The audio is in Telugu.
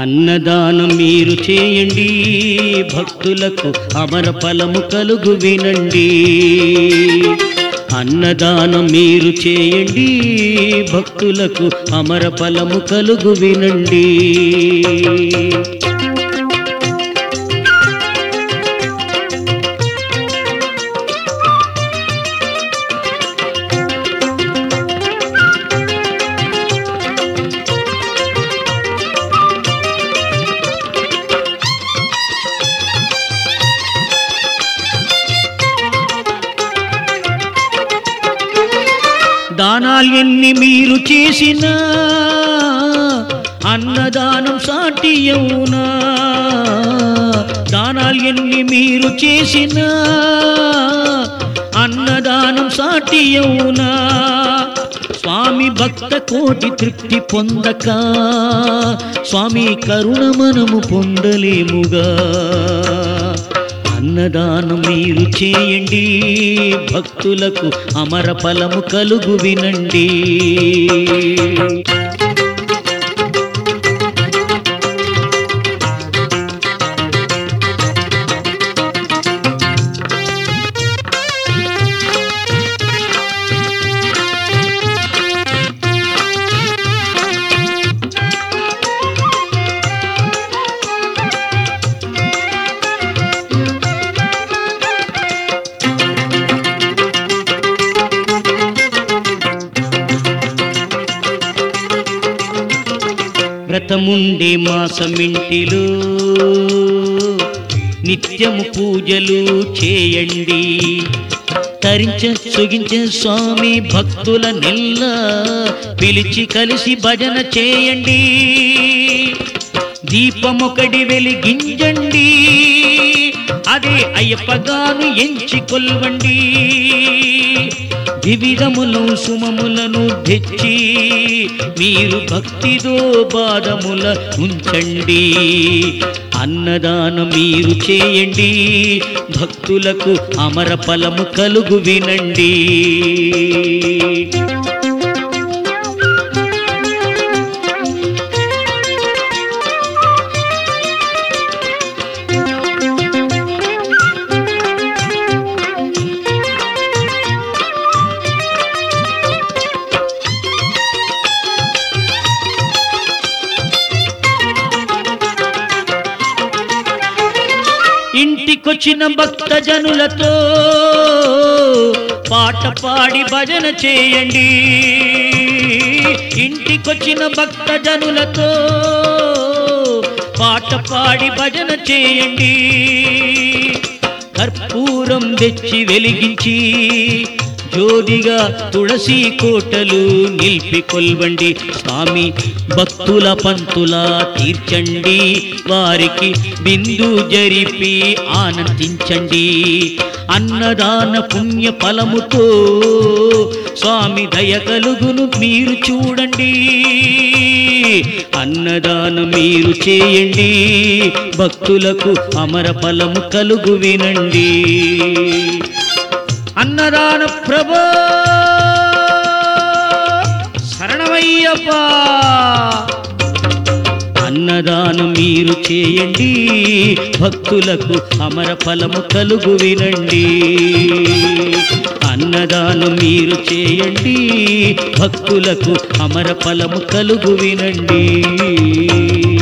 అన్నదానం మీరు చేయండి భక్తులకు అమర ఫలము కలుగు వినండి అన్నదానం మీరు చేయండి భక్తులకు అమర ఫలము కలుగు వినండి దానాలు ఎన్ని మీరు చేసినా అన్నదానం సాటి అవునా దానాలు ఎన్ని మీరు చేసినా అన్నదానం సాటి అవునా స్వామి భక్త కోటి తృప్తి పొందక స్వామి కరుణ మనము పొందలేముగా అన్నదానం మీరు చేయండి భక్తులకు అమర ఫలము కలుగు వినండి వ్రతముండే మాసమింటిలో నిత్యము పూజలు చేయండి తరించ సుగించ స్వామి భక్తుల నెల్ల పిలిచి కలిసి భజన చేయండి దీపమొకటి వెలిగించండి అదే అయ్యప్పగాను ఎంచి కొల్వండి వివిధములు సుమములను తెచ్చి మీరు భక్తితో బాధముల ఉంచండి అన్నదానం మీరు చేయండి భక్తులకు అమర ఫలము కలుగు వినండి ఇంటికొచ్చిన భక్త జనులతో పాట పాడి భజన చేయండి ఇంటికొచ్చిన భక్త జనులతో పాట పాడి భజన చేయండి కర్పూరం తెచ్చి వెలిగించి జోడిగా తులసి కోటలు నిలిపి కొల్వండి స్వామి భక్తుల పంతుల తీర్చండి వారికి బిందు జరిపి ఆనందించండి అన్నదాన పుణ్య ఫలముతో స్వామి దయ కలుగును మీరు చూడండి అన్నదానం మీరు చేయండి భక్తులకు అమర ఫలము కలుగు వినండి అన్నదాన ప్రభో శరణమయ్యప్ప అన్నదానం మీరు చేయండి భక్తులకు అమర ఫలము కలుగు వినండి అన్నదానం మీరు చేయండి భక్తులకు అమర ఫలము కలుగు వినండి